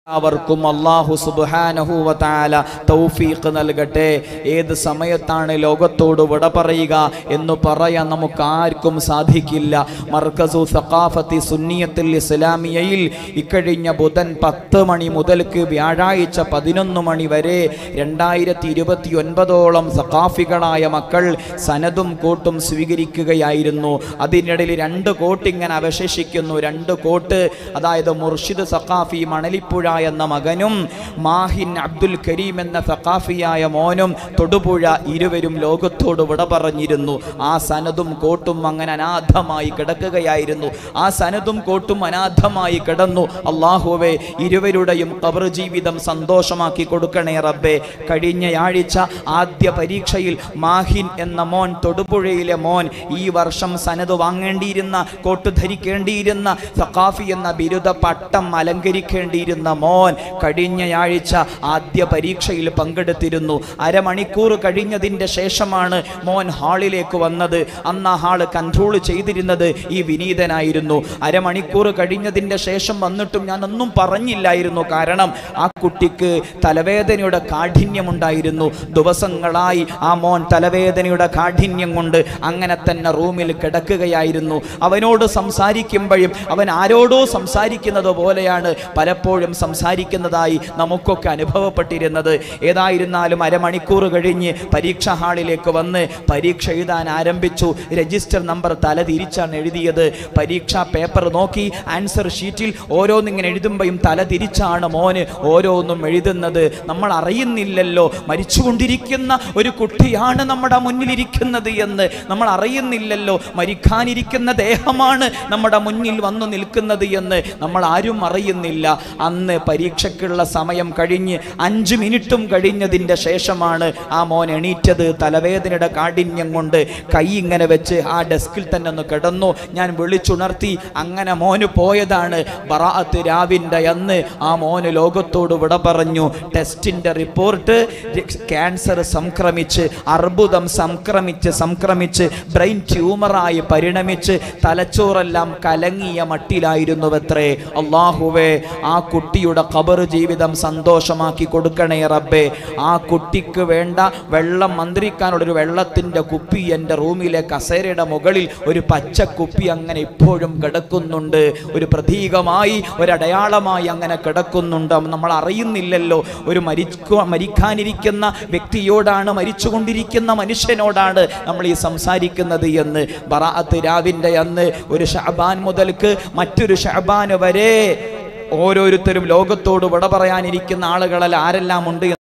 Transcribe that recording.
അവർക്കും അള്ളാഹു സുബാനഹുവല തൗഫീഖ് നൽകട്ടെ ഏത് സമയത്താണ് ലോകത്തോട് വിട പറയുക എന്ന് പറയാൻ നമുക്ക് ആർക്കും സാധിക്കില്ല മർക്കസു സഖാഫത്തി സുന്നിയത്തിൽ ഇസ്ലാമിയയിൽ ഇക്കഴിഞ്ഞ ബുധൻ പത്ത് മണി മുതൽക്ക് വ്യാഴാഴ്ച പതിനൊന്ന് മണി വരെ രണ്ടായിരത്തി ഇരുപത്തി ഒൻപതോളം സഖാഫികളായ മക്കൾ സനതും കോട്ടും സ്വീകരിക്കുകയായിരുന്നു അതിനിടയിൽ രണ്ട് കോട്ട് ഇങ്ങനെ അവശേഷിക്കുന്നു രണ്ട് കോട്ട് അതായത് മുർഷിദ് സഖാഫി മണലിപ്പുഴ എന്ന മകനും മാഹിൻ അബ്ദുൽ കരീം എന്ന സഖാഫിയായ മോനും തൊടുപുഴ ഇരുവരും ലോകത്തോട് വിട പറഞ്ഞിരുന്നു ആ സനതും കോട്ടും അങ്ങനെ അനാഥമായി കിടക്കുകയായിരുന്നു ആ സനതും കോട്ടും അനാഥമായി കിടന്നു അള്ളാഹുവെ ഇരുവരുടെയും കബർ ജീവിതം സന്തോഷമാക്കി കൊടുക്കണേ റബ്ബേ കഴിഞ്ഞയാഴ്ച ആദ്യ പരീക്ഷയിൽ മാഹിൻ എന്ന മോൻ തൊടുപുഴയിലെ മോൻ ഈ വർഷം സനത് വാങ്ങേണ്ടിയിരുന്ന കോട്ട് ധരിക്കേണ്ടിയിരുന്ന സഖാഫി എന്ന ബിരുദ പട്ടം അലങ്കരിക്കേണ്ടിയിരുന്ന മോൻ കഴിഞ്ഞയാഴ്ച ആദ്യ പരീക്ഷയിൽ പങ്കെടുത്തിരുന്നു അരമണിക്കൂർ കഴിഞ്ഞതിൻ്റെ ശേഷമാണ് മോൻ ഹാളിലേക്ക് വന്നത് അന്ന് ആ ഹാള് കൺട്രോൾ ചെയ്തിരുന്നത് ഈ വിനീതനായിരുന്നു അരമണിക്കൂർ കഴിഞ്ഞതിൻ്റെ ശേഷം വന്നിട്ടും ഞാൻ ഒന്നും പറഞ്ഞില്ലായിരുന്നു കാരണം ആ കുട്ടിക്ക് തലവേദനയുടെ കാഠിന്യമുണ്ടായിരുന്നു ദിവസങ്ങളായി ആ മോൻ തലവേദനയുടെ കാഠിന്യം കൊണ്ട് അങ്ങനെ തന്നെ റൂമിൽ കിടക്കുകയായിരുന്നു അവനോട് സംസാരിക്കുമ്പോഴും അവൻ ആരോടോ സംസാരിക്കുന്നത് പോലെയാണ് പലപ്പോഴും സംസാരിക്കുന്നതായി നമുക്കൊക്കെ അനുഭവപ്പെട്ടിരുന്നത് ഏതായിരുന്നാലും അരമണിക്കൂർ കഴിഞ്ഞ് പരീക്ഷാ ഹാളിലേക്ക് വന്ന് പരീക്ഷ എഴുതാൻ ആരംഭിച്ചു രജിസ്റ്റർ നമ്പർ തല തിരിച്ചാണ് എഴുതിയത് പരീക്ഷാ പേപ്പർ നോക്കി ആൻസർ ഷീറ്റിൽ ഓരോന്നിങ്ങനെ എഴുതുമ്പോഴും തല തിരിച്ചാണ് മോന് ഓരോന്നും എഴുതുന്നത് നമ്മൾ അറിയുന്നില്ലല്ലോ മരിച്ചുകൊണ്ടിരിക്കുന്ന ഒരു കുട്ടിയാണ് നമ്മുടെ മുന്നിലിരിക്കുന്നത് എന്ന് നമ്മൾ അറിയുന്നില്ലല്ലോ മരിക്കാനിരിക്കുന്ന ദേഹമാണ് നമ്മുടെ മുന്നിൽ വന്നു നിൽക്കുന്നത് എന്ന് നമ്മൾ ആരും അറിയുന്നില്ല അന്ന് പരീക്ഷയ്ക്കുള്ള സമയം കഴിഞ്ഞ് അഞ്ച് മിനിറ്റും കഴിഞ്ഞതിൻ്റെ ശേഷമാണ് ആ മോൻ എണീറ്റത് തലവേദനയുടെ കാഠിന്യം കൊണ്ട് കൈ ഇങ്ങനെ വെച്ച് ആ ഡെസ്കിൽ തന്നെ ഒന്ന് കിടന്നു ഞാൻ വിളിച്ചുണർത്തി അങ്ങനെ മോന് പോയതാണ് ബറാഅത്ത് രാവിൻ്റെ അന്ന് ആ മോന് ലോകത്തോട് വിട പറഞ്ഞു ടെസ്റ്റിൻ്റെ റിപ്പോർട്ട് ക്യാൻസർ സംക്രമിച്ച് അർബുദം സംക്രമിച്ച് സംക്രമിച്ച് ബ്രെയിൻ ട്യൂമറായി പരിണമിച്ച് തലച്ചോറെല്ലാം കലങ്ങിയ മട്ടിലായിരുന്നുവത്രേ അള്ളാഹുവേ ആ കുട്ടിയുടെ ഖബർ ജീവിതം സന്തോഷമാക്കി കൊടുക്കണേ റബ്ബേ ആ കുട്ടിക്ക് വേണ്ട വെള്ളം മന്ത്രിക്കാനുള്ളൊരു വെള്ളത്തിൻ്റെ കുപ്പി എൻ്റെ റൂമിലെ കസേരയുടെ മുകളിൽ ഒരു പച്ച കുപ്പി അങ്ങനെ ഇപ്പോഴും കിടക്കുന്നുണ്ട് ഒരു പ്രതീകമായി ഒരടയാളമായി അങ്ങനെ കിടക്കുന്നുണ്ട് നമ്മൾ അറിയുന്നില്ലല്ലോ ഒരു മരിക്കു മരിക്കാനിരിക്കുന്ന വ്യക്തിയോടാണ് മരിച്ചുകൊണ്ടിരിക്കുന്ന മനുഷ്യനോടാണ് നമ്മൾ ഈ സംസാരിക്കുന്നത് എന്ന് ബറാഅത്ത് രാവിൻ്റെ അന്ന് ഒരു ഷഹബാൻ മുതൽക്ക് മറ്റൊരു ഷഹബാൻ വരെ ഓരോരുത്തരും ലോകത്തോട് വിട പറയാനിരിക്കുന്ന ആളുകളല്ല ആരെല്ലാം ഉണ്ട്